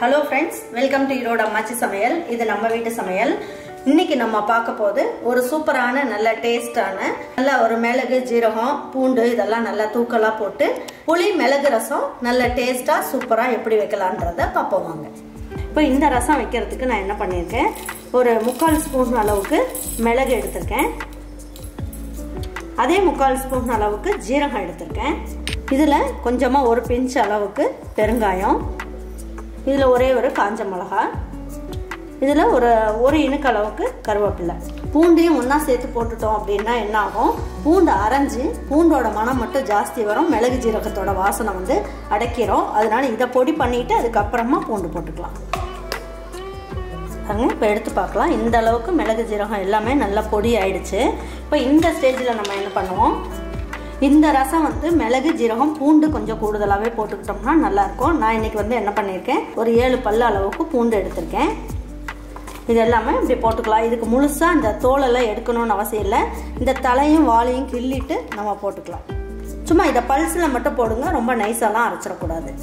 hello friends welcome to Erode Ammachi Samayal இது நம்ம வீட்டு சமையல் இன்னைக்கு நம்ம பார்க்க போது ஒரு சூப்பரான நல்ல டேஸ்டான நல்ல ஒரு மிளகு ஜீரகம் பூண்டு இதெல்லாம் நல்லா தூக்கலாக போட்டு புளி மிளகு ரசம் நல்ல டேஸ்டாக சூப்பராக எப்படி வைக்கலான்றத பார்ப்போம் வாங்க இப்போ இந்த ரசம் வைக்கிறதுக்கு நான் என்ன பண்ணியிருக்கேன் ஒரு முக்கால் ஸ்பூன் அளவுக்கு மிளகு எடுத்திருக்கேன் அதே முக்கால் ஸ்பூன் அளவுக்கு ஜீரகம் எடுத்திருக்கேன் இதில் கொஞ்சமாக ஒரு பிஞ்ச் அளவுக்கு பெருங்காயம் இதில் ஒரே ஒரு காஞ்ச மிளகா இதில் ஒரு ஒரு இனுக்கு அளவுக்கு கருவேப்பிலை பூண்டையும் ஒன்றா சேர்த்து போட்டுட்டோம் அப்படின்னா என்ன ஆகும் பூண்டு அரைஞ்சி பூண்டோட மனம் மட்டும் ஜாஸ்தி வரும் மிளகு ஜீரகத்தோட வாசனை வந்து அடைக்கிறோம் அதனால இதை பொடி பண்ணிட்டு அதுக்கப்புறமா பூண்டு போட்டுக்கலாம் பாருங்க இப்போ எடுத்து பார்க்கலாம் இந்த அளவுக்கு மிளகு ஜீரகம் எல்லாமே நல்லா பொடி ஆயிடுச்சு இப்போ இந்த ஸ்டேஜில் நம்ம என்ன பண்ணுவோம் இந்த ரசம் வந்து மிளகு ஜீரகம் பூண்டு கொஞ்சம் கூடுதலாகவே போட்டுக்கிட்டோம்னா நல்லாயிருக்கும் நான் இன்னைக்கு வந்து என்ன பண்ணியிருக்கேன் ஒரு ஏழு பல்லு அளவுக்கு பூண்டு எடுத்திருக்கேன் இது எல்லாமே இப்படி போட்டுக்கலாம் இதுக்கு முழுசாக இந்த தோலெல்லாம் எடுக்கணும்னு அவசியம் இல்லை இந்த தலையும் வாலையும் கிள்ளிட்டு நம்ம போட்டுக்கலாம் சும்மா இதை பல்ஸில் மட்டும் போடுங்க ரொம்ப நைஸாலாம் அரைச்சிடக்கூடாது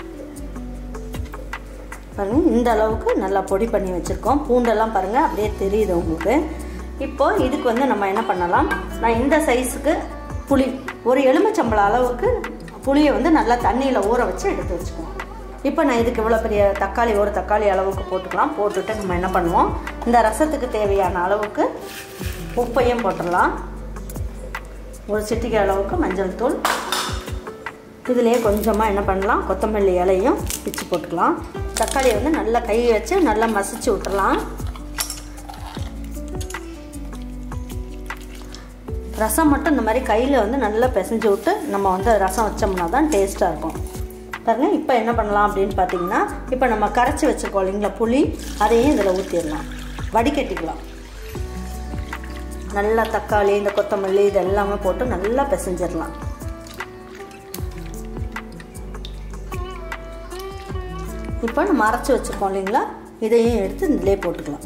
பாருங்க இந்த அளவுக்கு நல்லா பொடி பண்ணி வச்சுருக்கோம் பூண்டெல்லாம் பாருங்கள் அப்படியே தெரியுது உங்களுக்கு இப்போ இதுக்கு வந்து நம்ம என்ன பண்ணலாம் நான் இந்த சைஸுக்கு புளி ஒரு எலுமிச்சம்பளம் அளவுக்கு புளியை வந்து நல்லா தண்ணியில் ஊற வச்சு எடுத்து வச்சுக்குவோம் இப்போ நான் இதுக்கு இவ்வளோ பெரிய தக்காளி ஒரு தக்காளி அளவுக்கு போட்டுக்கலாம் போட்டுட்டு நம்ம என்ன பண்ணுவோம் இந்த ரசத்துக்கு தேவையான அளவுக்கு உப்பையும் போட்டுடலாம் ஒரு சிட்டிகை அளவுக்கு மஞ்சள் தூள் இதுலேயே கொஞ்சமாக என்ன பண்ணலாம் கொத்தமல்லி இலையும் பிச்சு போட்டுக்கலாம் தக்காளியை வந்து நல்லா கை வச்சு நல்லா மசிச்சு விட்டுறலாம் ரசம் மட்டும் இந்த மாதிரி கையில் வந்து நல்லா பிசைஞ்சு விட்டு நம்ம வந்து ரசம் வச்சோம்னா தான் டேஸ்ட்டாக இருக்கும் பாருங்க இப்போ என்ன பண்ணலாம் அப்படின்னு பார்த்தீங்கன்னா இப்போ நம்ம கரைச்சி வச்சுருக்கோம் இல்லைங்களா புளி அதையும் இதில் ஊற்றிடலாம் வடிகட்டிக்கலாம் நல்லா தக்காளி இந்த கொத்தமல்லி இது எல்லாமே போட்டு நல்லா பிசைஞ்சிடலாம் இப்போ நம்ம அரைச்சி வச்சுருக்கோம் இல்லைங்களா இதையும் எடுத்து இதிலே போட்டுக்கலாம்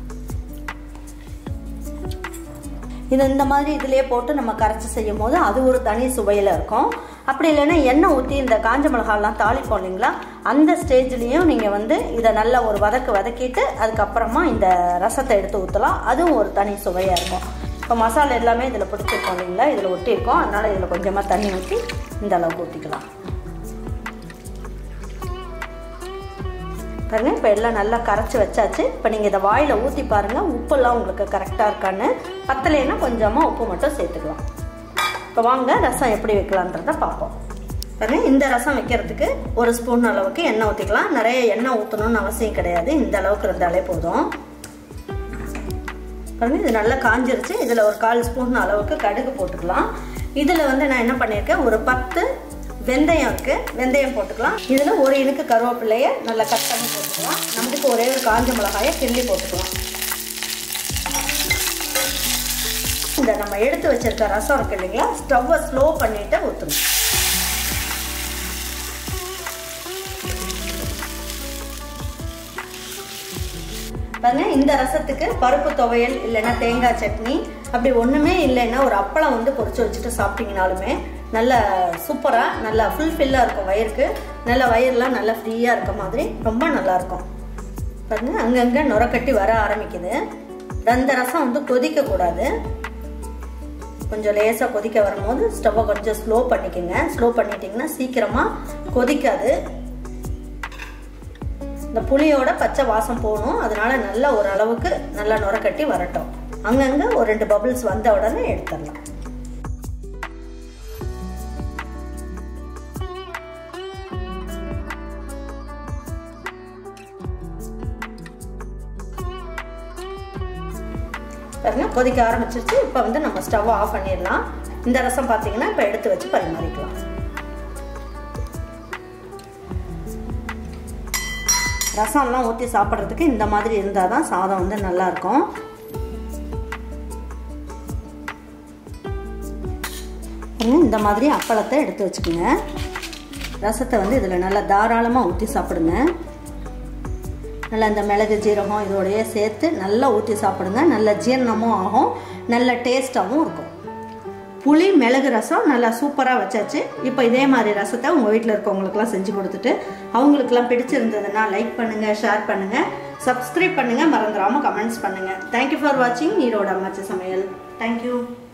இது இந்த மாதிரி இதிலே போட்டு நம்ம கரைச்சி செய்யும் போது அது ஒரு தனி சுவையில் இருக்கும் அப்படி இல்லைன்னா எண்ணெய் ஊற்றி இந்த காஞ்ச மிளகாலாம் தாளிப்போம் இல்லைங்களா அந்த ஸ்டேஜ்லேயும் நீங்கள் வந்து இதை நல்லா ஒரு வதக்கு வதக்கிட்டு அதுக்கப்புறமா இந்த ரசத்தை எடுத்து ஊற்றலாம் அதுவும் ஒரு தனி சுவையாக இருக்கும் இப்போ மசாலா எல்லாமே இதில் பிடிச்சிருக்கோம் இல்லைங்களா இதில் ஒட்டியிருக்கோம் அதனால் இதில் கொஞ்சமாக தண்ணி ஊற்றி இந்த அளவுக்கு ஊற்றிக்கலாம் பாருங்கள் இப்போ எல்லாம் நல்லா கரைச்சி வச்சாச்சு இப்போ நீங்கள் இதை வாயில் ஊற்றி பாருங்கள் உப்பெல்லாம் உங்களுக்கு கரெக்டாக இருக்கான்னு பத்தலைன்னா கொஞ்சமாக உப்பு மட்டும் சேர்த்துக்கலாம் இப்போ வாங்க ரசம் எப்படி வைக்கலான்றத பார்ப்போம் பாருங்கள் இந்த ரசம் வைக்கிறதுக்கு ஒரு ஸ்பூன் அளவுக்கு எண்ணெய் ஊற்றிக்கலாம் நிறைய எண்ணெய் ஊற்றணும்னு அவசியம் கிடையாது இந்த அளவுக்கு இருந்தாலே போதும் பாருங்கள் இது நல்லா காஞ்சிருச்சு இதில் ஒரு கால் ஸ்பூன் அளவுக்கு கடுகு போட்டுக்கலாம் இதில் வந்து நான் என்ன பண்ணியிருக்கேன் ஒரு பத்து வெந்தயம் இருக்கு வெந்தயம் போட்டுக்கலாம் இதில் ஒரு இனுக்கு கருவேப்பிலைய நல்லா கட் பண்ணி போட்டுக்கலாம் நமக்கு ஒரே ஒரு காஞ்ச மிளகாயை கிள்ளி போட்டுக்கலாம் இந்த நம்ம எடுத்து வச்சிருக்க ரசம் இருக்கு இல்லைங்களா ஸ்டவ்வை ஸ்லோ பண்ணிட்டு ஊற்றணும் பாருங்க இந்த ரசத்துக்கு பருப்பு துவையல் இல்லைன்னா தேங்காய் சட்னி அப்படி ஒன்றுமே இல்லைன்னா ஒரு அப்பளம் வந்து பொறிச்சு வச்சுட்டு சாப்பிட்டீங்கனாலுமே நல்ல சூப்பராக நல்லா ஃபுல்ஃபில்லாக இருக்கும் வயிறுக்கு நல்ல வயிறுலாம் நல்லா ஃப்ரீயாக இருக்க மாதிரி ரொம்ப நல்லாயிருக்கும் பாருங்க அங்கங்கே நுரக்கட்டி வர ஆரம்பிக்குது அந்த ரசம் வந்து கொதிக்கக்கூடாது கொஞ்சம் லேசாக கொதிக்க வரும்போது ஸ்டவ்வை கொஞ்சம் ஸ்லோ பண்ணிக்கோங்க ஸ்லோ பண்ணிட்டீங்கன்னா சீக்கிரமாக கொதிக்காது இந்த புளியோட பச்சை வாசம் போகணும் அதனால நல்ல ஒரு அளவுக்கு நல்லா நுரக்கட்டி வரட்டும் அங்கங்கே ஒரு ரெண்டு பபிள்ஸ் வந்த உடனே எடுத்துடலாம் பாருங்க கொதிக்க ஆரம்பிச்சிருச்சு இப்போ வந்து நம்ம ஸ்டவ் ஆஃப் பண்ணிடலாம் இந்த ரசம் பார்த்தீங்கன்னா இப்போ எடுத்து வச்சு பரிமாறிக்கலாம் ரசம்லாம் ஊற்றி சாப்பிட்றதுக்கு இந்த மாதிரி இருந்தால் தான் சாதம் வந்து நல்லாயிருக்கும் இந்த மாதிரி அப்பளத்தை எடுத்து வச்சுக்கோங்க ரசத்தை வந்து இதில் நல்லா தாராளமாக ஊற்றி சாப்பிடுங்க நல்லா இந்த மிளகு ஜீரகம் இதோடையே சேர்த்து நல்லா ஊற்றி சாப்பிடுங்க நல்ல ஜீரணமும் ஆகும் நல்ல டேஸ்ட்டாகவும் இருக்கும் புளி மிளகு ரசம் நல்லா சூப்பராக வச்சாச்சு இப்போ இதே மாதிரி ரசத்தை உங்கள் வீட்டில் இருக்கவங்களுக்குலாம் செஞ்சு கொடுத்துட்டு அவங்களுக்குலாம் பிடிச்சிருந்ததுன்னா லைக் பண்ணுங்கள் ஷேர் பண்ணுங்கள் சப்ஸ்கிரைப் பண்ணுங்கள் மறந்துடாமல் கமெண்ட்ஸ் பண்ணுங்கள் தேங்க்யூ ஃபார் வாட்சிங் நீரோட அம்மாச்சி சமையல் தேங்க்யூ